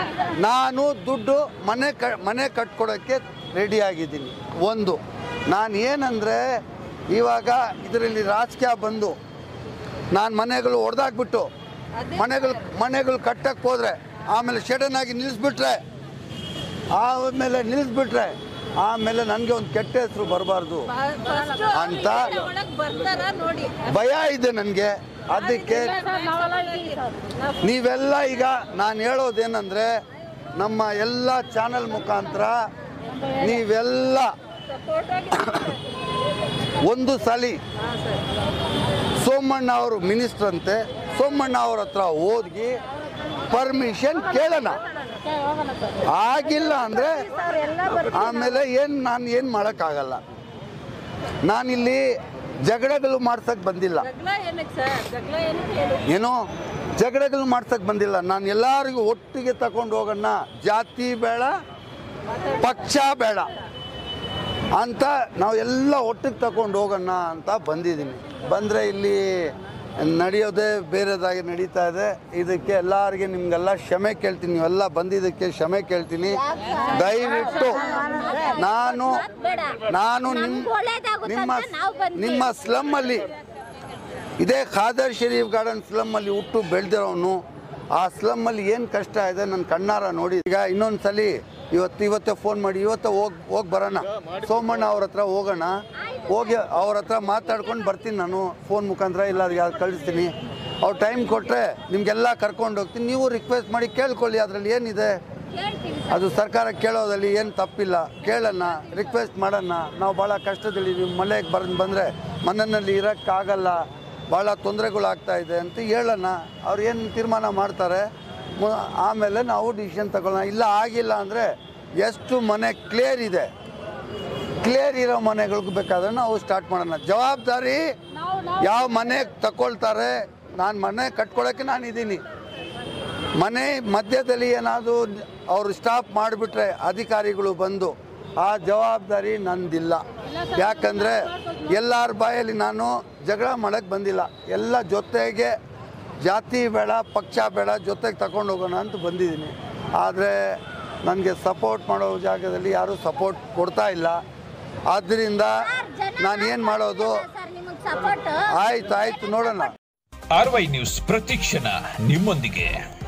ನಾನು ದುಡ್ಡು ಮನೆ ಕ ಮನೆ ಕಟ್ಕೊಡೋಕ್ಕೆ ರೆಡಿ ಆಗಿದ್ದೀನಿ ಒಂದು ನಾನು ಏನಂದರೆ ಇವಾಗ ಇದರಲ್ಲಿ ರಾಜಕೀಯ ಬಂದು ನಾನು ಮನೆಗಳು ಹೊಡೆದಾಕ್ಬಿಟ್ಟು ಮನೆಗಳು ಮನೆಗಳು ಕಟ್ಟಕ್ಕೆ ಹೋದರೆ ಆಮೇಲೆ ಶೆಡನ್ ಆಗಿ ನಿಲ್ಲಿಸ್ಬಿಟ್ರೆ ಆಮೇಲೆ ನಿಲ್ಲಿಸ್ಬಿಟ್ರೆ ಆಮೇಲೆ ನನಗೆ ಒಂದು ಕೆಟ್ಟ ಹೆಸರು ಬರಬಾರ್ದು ಅಂತ ಒಳಗ್ ಬರ್ತಾರ ನೋಡಿ ಭಯ ಇದೆ ನನಗೆ ಅದಕ್ಕೆ ನೀವೆಲ್ಲ ಈಗ ನಾನು ಹೇಳೋದೇನೆಂದರೆ ನಮ್ಮ ಎಲ್ಲ ಚಾನಲ್ ಮುಖಾಂತರ ನೀವೆಲ್ಲ ಒಂದು ಸಲಿ ಸೋಮಣ್ಣ ಅವರು ಮಿನಿಸ್ಟರ್ ಅಂತೆ ಸೋಮಣ್ಣ ಅವ್ರ ಹತ್ರ ಹೋಗಿ ಪರ್ಮಿಷನ್ ಕೇಳೋಣ ಆಗಿಲ್ಲ ಅಂದರೆ ಆಮೇಲೆ ಏನು ನಾನು ಏನು ಮಾಡೋಕ್ಕಾಗಲ್ಲ ನಾನಿಲ್ಲಿ ಜಗಳಗಳು ಮಾಡ್ಸಕ್ಕೆ ಬಂದಿಲ್ಲ ಜಗಳ ಏನಕ್ಕೆ ಸರ್ ಜಗಳ ಏನಕ್ಕೆ ಹೇಳಿ ಏನೋ ಜಗಳಗಳು ಮಾಡ್ಸಕ್ಕೆ ಬಂದಿಲ್ಲ ನಾನು ಎಲ್ಲರಿಗೂ ಒಟ್ಟಿಗೆ ತಗೊಂಡು ಹೋಗೋಣ ಜಾತಿ ಬೇಡ ಪಕ್ಷ ಬೇಡ ಅಂತ ನಾವು ಎಲ್ಲ ಒಟ್ಟಿಗೆ ತಗೊಂಡು ಹೋಗೋಣ ಅಂತ ಬಂದಿದ್ದೀನಿ ಬಂದರೆ ಇಲ್ಲಿ ನಡೆಯೋದೇ ಬೇರೆದಾಗಿ ನಡೀತಾ ಇದೆ ಇದಕ್ಕೆ ಎಲ್ಲರಿಗೆ ನಿಮಗೆಲ್ಲ ಕ್ಷಮೆ ಕೇಳ್ತೀನಿ ನೀವೆಲ್ಲ ಬಂದಿದ್ದಕ್ಕೆ ಕ್ಷಮೆ ಕೇಳ್ತೀನಿ ದಯವಿಟ್ಟು ನಾನು ನಾನು ನಿಮ್ಮ ನಿಮ್ಮ ನಿಮ್ಮ ಸ್ಲಮ್ಮಲ್ಲಿ ಇದೇ ಖಾದರ್ ಶರೀಫ್ ಗಾರ್ಡನ್ ಸ್ಲಮ್ಮಲ್ಲಿ ಹುಟ್ಟು ಬೆಳೆದಿರೋನು ಆ ಸ್ಲಮ್ಮಲ್ಲಿ ಏನು ಕಷ್ಟ ಇದೆ ನನ್ನ ಕಣ್ಣಾರ ನೋಡಿ ಈಗ ಇನ್ನೊಂದು ಸಲ ಇವತ್ತು ಇವತ್ತೇ ಫೋನ್ ಮಾಡಿ ಇವತ್ತೇ ಹೋಗಿ ಹೋಗಿ ಬರೋಣ ಸೋಮಣ್ಣ ಅವ್ರ ಹತ್ರ ಹೋಗೋಣ ಹೋಗಿ ಅವ್ರ ಹತ್ರ ಮಾತಾಡ್ಕೊಂಡು ಬರ್ತೀನಿ ನಾನು ಫೋನ್ ಮುಖಾಂತರ ಇಲ್ಲ ಯಾರು ಕಳಿಸ್ತೀನಿ ಅವ್ರು ಟೈಮ್ ಕೊಟ್ಟರೆ ನಿಮಗೆಲ್ಲ ಕರ್ಕೊಂಡು ಹೋಗ್ತೀನಿ ನೀವು ರಿಕ್ವೆಸ್ಟ್ ಮಾಡಿ ಕೇಳ್ಕೊಳ್ಳಿ ಅದರಲ್ಲಿ ಏನಿದೆ ಅದು ಸರ್ಕಾರ ಕೇಳೋದಲ್ಲಿ ಏನು ತಪ್ಪಿಲ್ಲ ಕೇಳೋಣ ರಿಕ್ವೆಸ್ಟ್ ಮಾಡೋಣ ನಾವು ಭಾಳ ಕಷ್ಟದಲ್ಲಿ ನಿಮ್ಮ ಮನೆಗೆ ಬರ್ ಬಂದರೆ ಮನೆಯಲ್ಲಿ ಇರೋಕ್ಕಾಗಲ್ಲ ಭಾಳ ತೊಂದರೆಗಳಾಗ್ತಾ ಇದೆ ಅಂತ ಹೇಳೋಣ ಅವ್ರು ಏನು ತೀರ್ಮಾನ ಮಾಡ್ತಾರೆ ಮು- ಆಮೇಲೆ ನಾವು ಡಿಸಿಷನ್ ತಗೊಳ್ಳೋಣ ಇಲ್ಲ ಆಗಿಲ್ಲ ಅಂದರೆ ಎಷ್ಟು ಮನೆ ಕ್ಲಿಯರ್ ಇದೆ ಕ್ಲಿಯರ್ ಇರೋ ಮನೆಗಳಿಗೆ ಬೇಕಾದ್ರೆ ನಾವು ಸ್ಟಾರ್ಟ್ ಮಾಡೋಣ ಜವಾಬ್ದಾರಿ ಯಾವ ಮನೆ ತಗೊಳ್ತಾರೆ ನಾನು ಮನೆ ಕಟ್ಕೊಳಕ್ಕೆ ನಾನು ಇದ್ದೀನಿ ಮನೆ ಮಧ್ಯದಲ್ಲಿ ಏನಾದರೂ ಅವರು ಸ್ಟಾಪ್ ಮಾಡಿಬಿಟ್ರೆ ಅಧಿಕಾರಿಗಳು ಬಂದು ಆ ಜವಾಬ್ದಾರಿ ನಂದಿಲ್ಲ ಯಾಕಂದರೆ ಎಲ್ಲರ ಬಾಯಲ್ಲಿ ನಾನು ಜಗಳ ಮಾಡೋಕ್ಕೆ ಬಂದಿಲ್ಲ ಎಲ್ಲ ಜೊತೆಗೆ ಜಾತಿ ಬೇಡ ಪಕ್ಷ ಬೇಡ ಜೊತೆಗೆ ತಗೊಂಡು ಹೋಗೋಣ ಅಂತ ಬಂದಿದ್ದೀನಿ ಆದರೆ ನನಗೆ ಸಪೋರ್ಟ್ ಮಾಡೋ ಜಾಗದಲ್ಲಿ ಯಾರೂ ಸಪೋರ್ಟ್ ಕೊಡ್ತಾ ಇಲ್ಲ ಆದ್ದರಿಂದ ನಾನು ಏನು ಮಾಡೋದು ಆಯ್ತು ಆಯ್ತು ನೋಡೋಣ ಆರ್ವೈ ನ್ಯೂಸ್ ಪ್ರತಿಕ್ಷಣ ನಿಮ್ಮೊಂದಿಗೆ